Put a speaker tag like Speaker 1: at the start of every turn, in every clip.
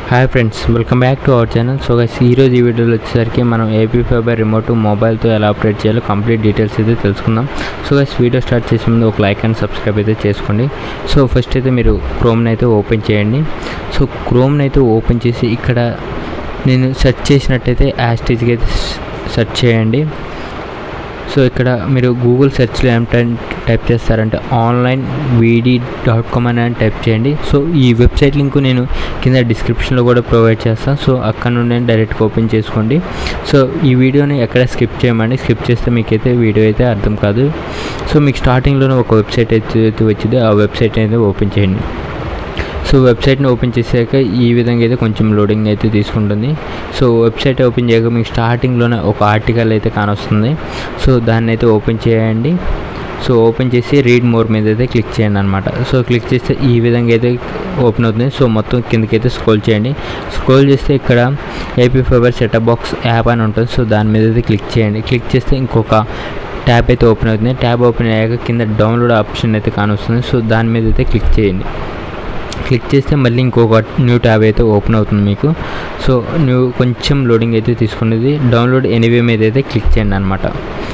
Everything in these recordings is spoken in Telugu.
Speaker 1: hi friends welcome back to our channel so guys ఈరోజు ఈ వీడియోలో వచ్చేసరికి మనం ఏపీ ఫైబర్ రిమోట్ మొబైల్తో ఎలా ఆపరేట్ చేయాలో కంప్లీట్ డీటెయిల్స్ అయితే తెలుసుకుందాం సో గైస్ వీడియో స్టార్ట్ చేసే ముందు ఒక లైక్ అండ్ సబ్స్క్రైబ్ అయితే చేసుకోండి సో ఫస్ట్ అయితే మీరు క్రోమ్ని అయితే ఓపెన్ చేయండి సో క్రోమ్ని అయితే ఓపెన్ చేసి ఇక్కడ నేను సెర్చ్ చేసినట్టయితే యాస్టేజ్కి అయితే సెర్చ్ చేయండి సో ఇక్కడ మీరు గూగుల్ సెర్చ్లో ఏం టైప్ చేస్తారంటే ఆన్లైన్ వీడి డాట్ కామ్ అని టైప్ చేయండి సో ఈ వెబ్సైట్ లింక్ నేను కింద డిస్క్రిప్షన్లో కూడా ప్రొవైడ్ చేస్తాను సో అక్కడ నుండి డైరెక్ట్గా ఓపెన్ చేసుకోండి సో ఈ వీడియోని ఎక్కడ స్కిప్ చేయమండి స్కిప్ చేస్తే మీకైతే వీడియో అయితే అర్థం కాదు సో మీకు స్టార్టింగ్లోనే ఒక వెబ్సైట్ అయితే వచ్చింది ఆ వెబ్సైట్ అయితే ఓపెన్ చేయండి సో వెబ్సైట్ని ఓపెన్ చేశాక ఈ విధంగా అయితే కొంచెం లోడింగ్ అయితే తీసుకుంటుంది సో వెబ్సైట్ ఓపెన్ చేయక మీకు స్టార్టింగ్లోనే ఒక ఆర్టికల్ అయితే కానొస్తుంది సో దాన్ని అయితే ఓపెన్ చేయండి సో ఓపెన్ చేసి రీడ్ మోర్ మీద అయితే క్లిక్ చేయండి అనమాట సో క్లిక్ చేస్తే ఈ విధంగా అయితే ఓపెన్ అవుతుంది సో మొత్తం కిందకైతే స్క్రోల్ చేయండి స్క్రోల్ చేస్తే ఇక్కడ AP fibre setup box app అని ఉంటుంది సో దాని మీద అయితే క్లిక్ చేయండి క్లిక్ చేస్తే ఇంకొక ట్యాబ్ అయితే ఓపెన్ అవుతుంది ట్యాబ్ ఓపెన్ అయ్యాక కింద డౌన్లోడ్ ఆప్షన్ అయితే కానొస్తుంది సో దాని మీద అయితే క్లిక్ చేయండి క్లిక్ చేస్తే మళ్ళీ ఇంకొక న్యూ ట్యాబ్ అయితే ఓపెన్ అవుతుంది మీకు సో న్యూ కొంచెం లోడింగ్ అయితే తీసుకునేది డౌన్లోడ్ ఎనీవే మీద అయితే క్లిక్ చేయండి అనమాట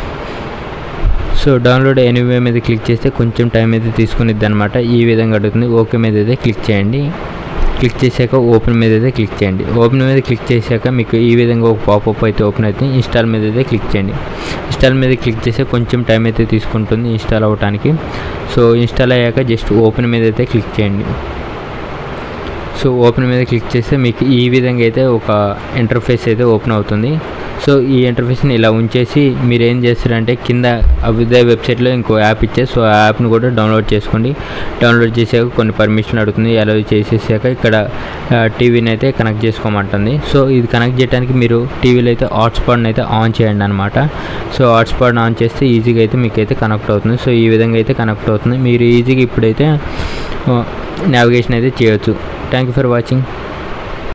Speaker 1: సో డౌన్లోడ్ ఎనీవే మీద క్లిక్ చేస్తే కొంచెం టైం అయితే తీసుకునిద్ది అనమాట ఈ విధంగా అడుగుతుంది ఓకే మీద అయితే క్లిక్ చేయండి క్లిక్ చేశాక ఓపెన్ మీద అయితే క్లిక్ చేయండి ఓపెన్ మీద క్లిక్ చేశాక మీకు ఈ విధంగా ఒక పాపప్ అయితే ఓపెన్ అవుతుంది ఇన్స్టాల్ మీద అయితే క్లిక్ చేయండి ఇన్స్టాల్ మీద క్లిక్ చేస్తే కొంచెం టైం అయితే తీసుకుంటుంది ఇన్స్టాల్ అవ్వడానికి సో ఇన్స్టాల్ అయ్యాక జస్ట్ ఓపెన్ మీద అయితే క్లిక్ చేయండి సో ఓపెన్ మీద క్లిక్ చేస్తే మీకు ఈ విధంగా అయితే ఒక ఇంటర్ఫేస్ అయితే ఓపెన్ అవుతుంది సో ఈ ఇంటర్ఫేస్ని ఇలా ఉంచేసి మీరు ఏం చేస్తారంటే కింద అదే వెబ్సైట్లో ఇంకో యాప్ ఇచ్చే సో ఆ యాప్ని కూడా డౌన్లోడ్ చేసుకోండి డౌన్లోడ్ చేసాక కొన్ని పర్మిషన్ అడుగుతుంది అలా చేసేసాక ఇక్కడ టీవీని అయితే కనెక్ట్ చేసుకోమంటుంది సో ఇది కనెక్ట్ చేయడానికి మీరు టీవీలో అయితే హాట్స్పాట్ని అయితే ఆన్ చేయండి అనమాట సో హాట్స్పాట్ని ఆన్ చేస్తే ఈజీగా అయితే మీకు అయితే కనెక్ట్ అవుతుంది సో ఈ విధంగా అయితే కనెక్ట్ అవుతుంది మీరు ఈజీగా ఇప్పుడైతే నావిగేషన్ అయితే చేయొచ్చు థ్యాంక్ యూ ఫర్ వాచింగ్